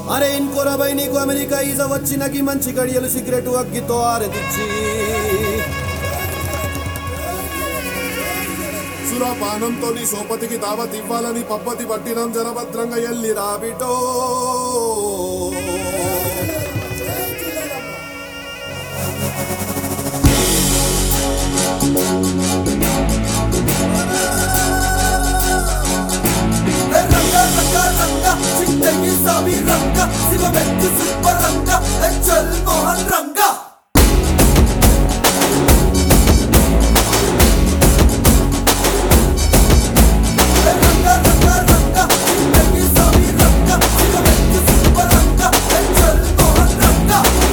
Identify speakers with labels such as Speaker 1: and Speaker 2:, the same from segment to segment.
Speaker 1: అరే ఇంకోరబై నీకు అమెరికా ఈజ వచ్చినకి మంచి గడియలు సిగరెట్ అగ్గితో ఆరదిచ్చి
Speaker 2: సురాపానంతో నీ సోపతికి దావత్ ఇవ్వాలని పబ్బతి పట్టినం జనభద్రంగా ఎల్లి రాబిటో
Speaker 1: రంగ రంగ రంగ చింతకి సామి రంగ శివమెత్తు సుబ్బ రంగ చల్ మోహన్ రంగ రంగ రంగ రంగ చింతకి సామి రంగ శివమెత్తు సుబ్బ రంగ చల్ మోహన్ రంగ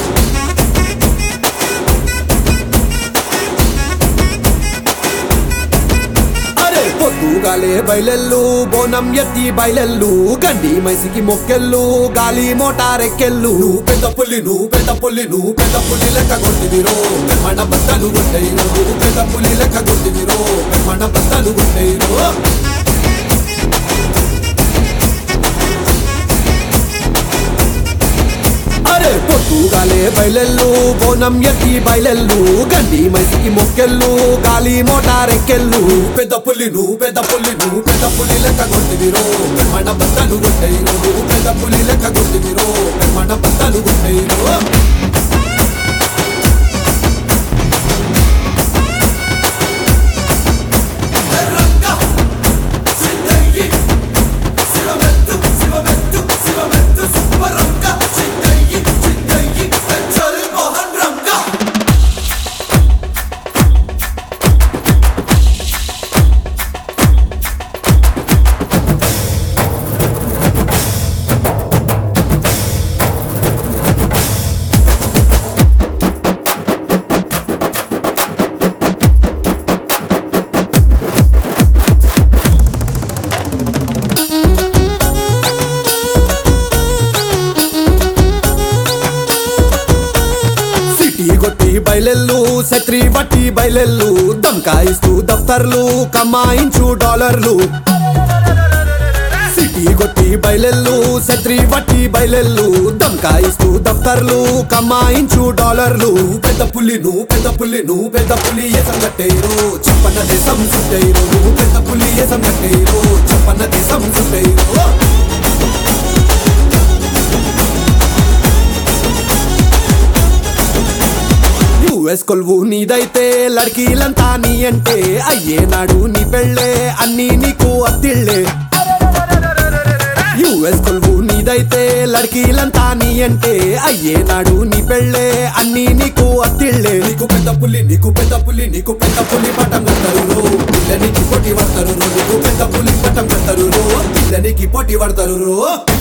Speaker 1: అరే పొద్దుగాలే బయలెల్లు బోనం ఎత్తి బయలెల్లు గండి మైసికి మొక్కెళ్ళు గాలి మోటారెక్కెళ్ళు పెద్ద పుల్లి నువ్వు పెద్ద పుల్లి నువ్వు పెద్ద పుల్లి లెక్క కొట్టివిరో మన బద్దలు కొట్టేరు పెద్ద పుల్లి లెక్క కొట్టివిరో మన బద్దలు కొట్టేరు అరే పొద్దుగాలే బయలెల్లు బోనం ఎత్తి బయలెల్లు గండి మైసికి మొక్కెళ్ళు గాలి మోటారెక్కెళ్ళు పెద్ద పుల్లి నువ్వు పెద్ద పుల్లి నువ్వు పెద్ద పుల్లి లెక్క కొట్టివిరో మన బద్దలు కొట్టేరు పెద్ద పుల్లి లెక్క కొట్టివిరో మన బద్దలు కొట్టేరు సిటీ కొట్టి బయలెల్లు శత్రి బట్టి బయలెల్లు దమ్కాయిస్తూ దఫ్తర్లు కమాయించు డాలర్లు సిటీ కొట్టి బయలెల్లు శత్రి బట్టి బయలెల్లు దమ్కాయిస్తూ దఫ్తర్లు కమాయించు డాలర్లు పెద్ద పుల్లి నువ్వు పెద్ద పుల్లి నువ్వు పెద్ద పుల్లి ఏసం కట్టేరు చెప్పన్న దేశం చుట్టేరు నువ్వు పెద్ద పుల్లి ఏసం కట్టేరు చెప్పన్న దేశం చుట్టేరు యుఎస్ కొలువు నీదైతే లడ్కీలంతా నీ అంటే అయ్యేనాడు నీ పెళ్ళే అన్నీ నీకు అత్తిళ్ళే యుఎస్ కొలువు నీదైతే లడ్కీలంతా నీ అంటే అయ్యేనాడు నీ పెళ్ళే అన్నీ నీకు అత్తిళ్ళే నీకు పెద్ద పుల్లి నీకు పెద్ద పుల్లి నీకు పెద్ద పుల్లి పటం కడతారు పిల్లనికి పోటీ పడతారు నీకు పెద్ద పుల్లి పటం కడతారు పిల్లనికి పోటీ పడతారు